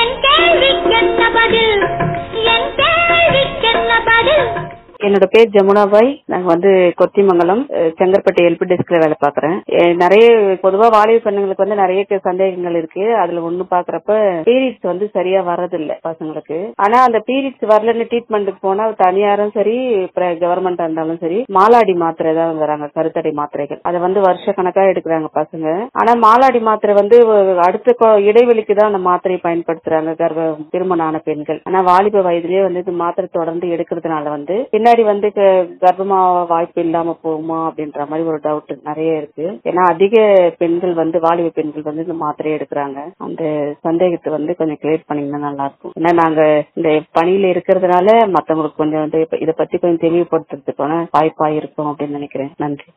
என் கேள்விக்கென்ன பதில் என் கேள்விக்கென்ன பதில் என்னோட பேர் ஜமுனாபாய் நாங்க வந்து கொத்திமங்கலம் அஹ், செங்கற்பட்டு எல்பி டெஸ்க்ல வேலை பாக்குறேன் அஹ், நிறைய பொதுவா வாலிப பெண்ணுங்களுக்கு வந்து நிறைய க- சந்தேகங்கள் இருக்கு அதுல ஒண்ணு பாக்குறப்ப பீரியட்ஸ் வந்து சரியா வர்றதில்ல பசங்களுக்கு ஆனா அந்த பீரியட்ஸ் வரலன்னு ட்ரீட்மெண்ட்டுக்கு போனா தனியாரும் சரி கவர்மெண்டா இருந்தாலும் சரி மாலாடி மாத்திரை தான் வராங்க கருத்தடை மாத்திரைகள் அதை வந்து வருஷ கணக்கா எடுக்கிறாங்க பசங்க ஆனா மாலாடி மாத்திரை வந்து ஒரு அடுத்த கொ- இடைவெளிக்கு தான் அந்த மாத்திரையை பயன்படுத்துறாங்க கர்ப்ப திருமணம் ஆன பெண்கள் ஆனா வாலிப வயதிலேயே வந்து இது மாத்திரை தொடர்ந்து எடுக்கிறதுனால வந்து பின்னாடி வந்து க- கர்ப்பமா வாய்ப்பு இல்லாம போகுமா அப்படின்ற மாதிரி ஒரு டவுட் நிறைய இருக்கு ஏன்னா அதிக பெண்கள் வந்து வாலிப பெண்கள் வந்து இந்த மாத்திரையை எடுக்கிறாங்க அந்த சந்தேகத்தை வந்து கொஞ்சம் கிளியர் பண்ணீங்கன்னா நல்லா இருக்கும் ஏன்னா நாங்க இந்த பணியில இருக்கிறதுனால மத்தவங்களுக்கு கொஞ்சம் வந்து இதை பத்தி கொஞ்சம் தெளிவுபடுத்துறதுக்கான வாய்ப்பா இருக்கும் அப்படின்னு நினைக்கிறேன் நன்றி